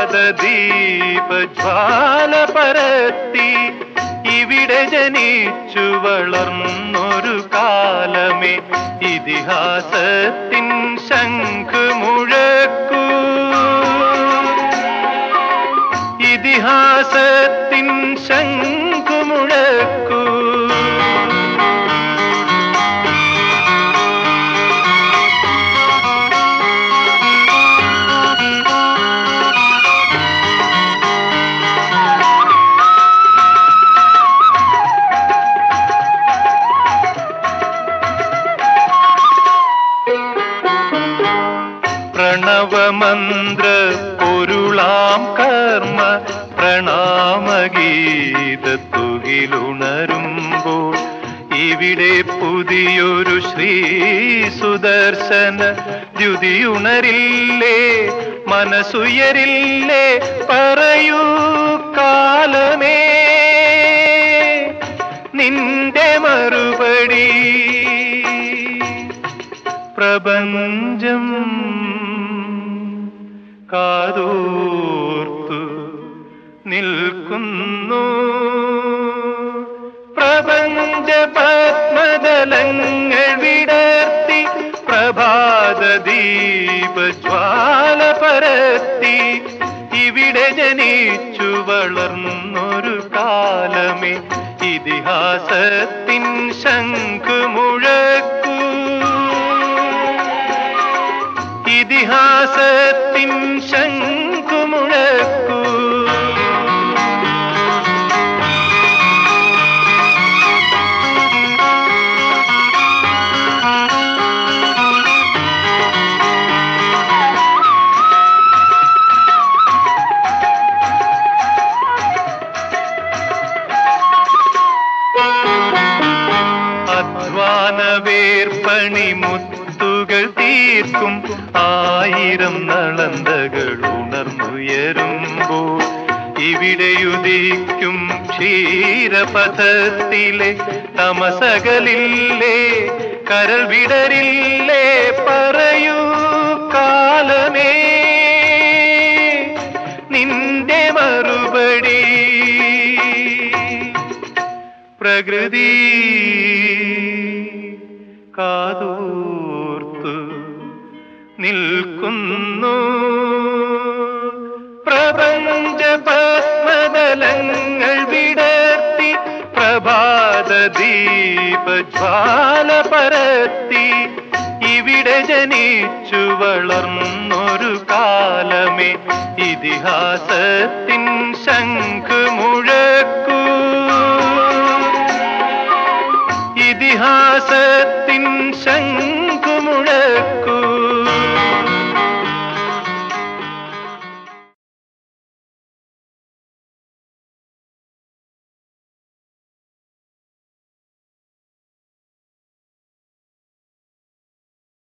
പ്രഭാത ദീപജ്വാല പരത്തി ഇവിടെ ജനിച്ചു വളർന്നൊരു കാലമേ ഇതിഹാസത്തിൻ ശംഖ് മുഴക്കൂ ഇതിഹാസത്തിൻ ശംഖ് മുഴക്കൂ പ്രണവമന്ത്ര പൊരുളാം കർമ്മ പ്രണാമഗീതത്തുകിലുണരുമ്പോൾ ഇവിടെ പുതിയൊരു ശ്രീ സുദർശന ദ്യുതിയുണരില്ലേ മനസ്സുയരില്ലേ പറയൂ കാലമേ നിന്റെ മറുപടി പ്രപഞ്ചം കാതോർത്തു നിൽക്കുന്നു പ്രപഞ്ച പത്മതലങ്ങൾ വിടർത്തി പ്രഭാത ദീപജ്വാല പരത്തി ഇവിടെ ജനിച്ചു വളർന്നൊരു കാലമേ ഇതിഹാസത്തിൻ ശംഖ് മുഴക്കൂ ഇതിഹാസത്തിൻ ശംഖു മുഴക്കൂ അധ്വാന വേർപ്പണി മുത്തുകൾ തീർക്കും ആയിരം നളന്തകൾ ഉണർന്നുയരുമ്പോൾ ഇവിടെയുദിക്കും ക്ഷീരപഥത്തിലെ തമസകളില്ലേ കരൾ വിടരില്ലേ പറയൂ കാലമേ നിന്റെ മറുപടി പ്രകൃതി കാതോർത്തു നിൽക്കുന്നു പ്രപഞ്ച പത്മതലങ്ങൾ വിടർത്തി പ്രഭാത ദീപജ്വാല പരത്തി ഇവിടെ ജനിച്ചു വളർന്നൊരു കാലമേ ഇതിഹാസത്തിൻ ശംഖ് മുഴക്കൂ